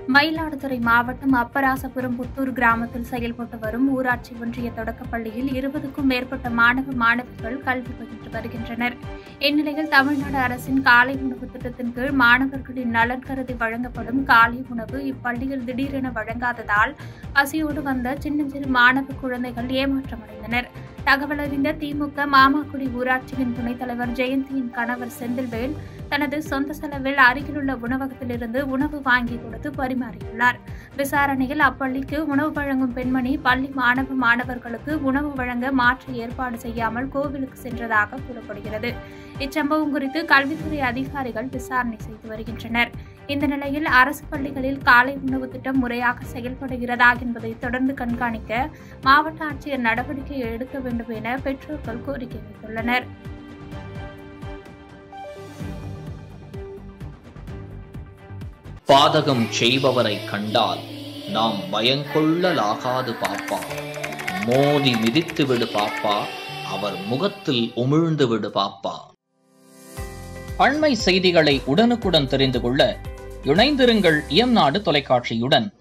மயிலாடுதுறை மாவட்டம் அப்பராசபுரம் புத்தூர் கிராமத்தில் செயல்பட்டு வரும் ஊராட்சி ஒன்றிய தொடக்கப் பள்ளியில் இருபதுக்கும் மேற்பட்ட மாணவ மாணவிகள் கல்வி பயின்று வருகின்றனர் இந்நிலையில் தமிழ்நாடு அரசின் காலை உணவு திட்டத்தின் கீழ் மாணவர்களின் நலன் கருதி வழங்கப்படும் காலை உணவு இப்பள்ளியில் திடீரென வழங்காததால் பசியோடு வந்த சின்னஞ்சிறு மாணவ குழந்தைகள் ஏமாற்றமடைந்தனர் தகவல் அறிந்த திமுக மாமாக்குடி ஊராட்சியின் துணைத் தலைவர் ஜெயந்தியின் கணவர் செந்தில்வேல் தனது சொந்த செலவில் அருகிலுள்ள உணவகத்திலிருந்து உணவு வாங்கி கொடுத்து பரிமாறியுள்ளார் விசாரணையில் அப்பள்ளிக்கு உணவு வழங்கும் பெண்மணி பள்ளி மாணவ மாணவர்களுக்கு உணவு வழங்க மாற்று ஏற்பாடு செய்யாமல் கோவிலுக்கு சென்றதாக கூறப்படுகிறது இச்சம்பவம் குறித்து கல்வித்துறை அதிகாரிகள் விசாரணை செய்து வருகின்றனர் இந்த நிலையில் அரசு பள்ளிகளில் காலை உணவு திட்டம் முறையாக செயல்படுகிறதா என்பதை தொடர்ந்து கண்காணிக்க மாவட்ட ஆட்சியர் நடவடிக்கை எடுக்க வேண்டும் என பெற்றோர்கள் கோரிக்கை வைத்துள்ளனர் பாதகம் செய்பவரை கண்டால் நாம் பயங்கொள்ளலாகாது பாப்பா மோதி மிதித்து விடு பாப்பா அவர் முகத்தில் உமிழ்ந்து விடு பாப்பா அண்மை செய்திகளை உடனுக்குடன் தெரிந்து கொள்ள இணைந்திருங்கள் இயம்நாடு தொலைக்காட்சியுடன்